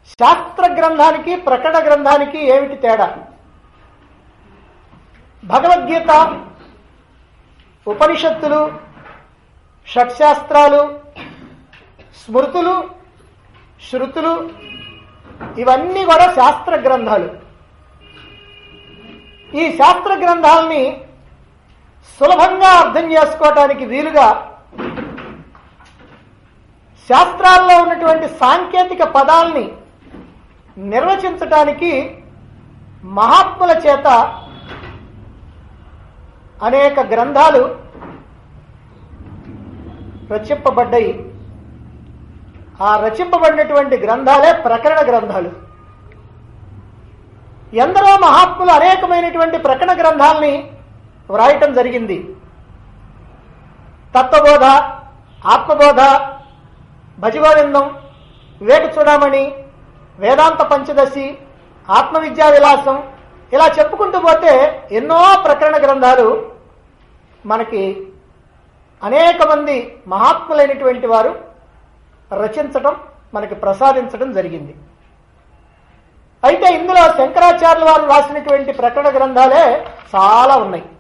శాస్త్ర గ్రంథానికి ప్రకటన గ్రంథానికి ఏమిటి తేడా భగవద్గీత ఉపనిషత్తులు షట్శాస్త్రాలు స్మృతులు శృతులు ఇవన్నీ కూడా శాస్త్ర గ్రంథాలు ఈ శాస్త్ర గ్రంథాలని సులభంగా అర్థం చేసుకోవటానికి వీలుగా శాస్త్రాల్లో ఉన్నటువంటి సాంకేతిక పదాల్ని నిర్వచించటానికి మహాత్ముల చేత అనేక గ్రంథాలు రచింపబడ్డాయి ఆ రచింపబడినటువంటి గ్రంథాలే ప్రకరణ గ్రంథాలు ఎందరో మహాత్ములు అనేకమైనటువంటి ప్రకటన గ్రంథాలని వ్రాయటం జరిగింది తత్వబోధ ఆత్మబోధ భజగోవిందం వివేక చూడమణి వేదాంత పంచదశి ఆత్మవిద్యా విలాసం ఇలా చెప్పుకుంటూ పోతే ఎన్నో ప్రకరణ గ్రంథాలు మనకి అనేక మంది మహాత్ములైనటువంటి వారు రచించటం మనకి ప్రసాదించడం జరిగింది అయితే ఇందులో శంకరాచార్యుల వారు రాసినటువంటి ప్రకటన గ్రంథాలే చాలా ఉన్నాయి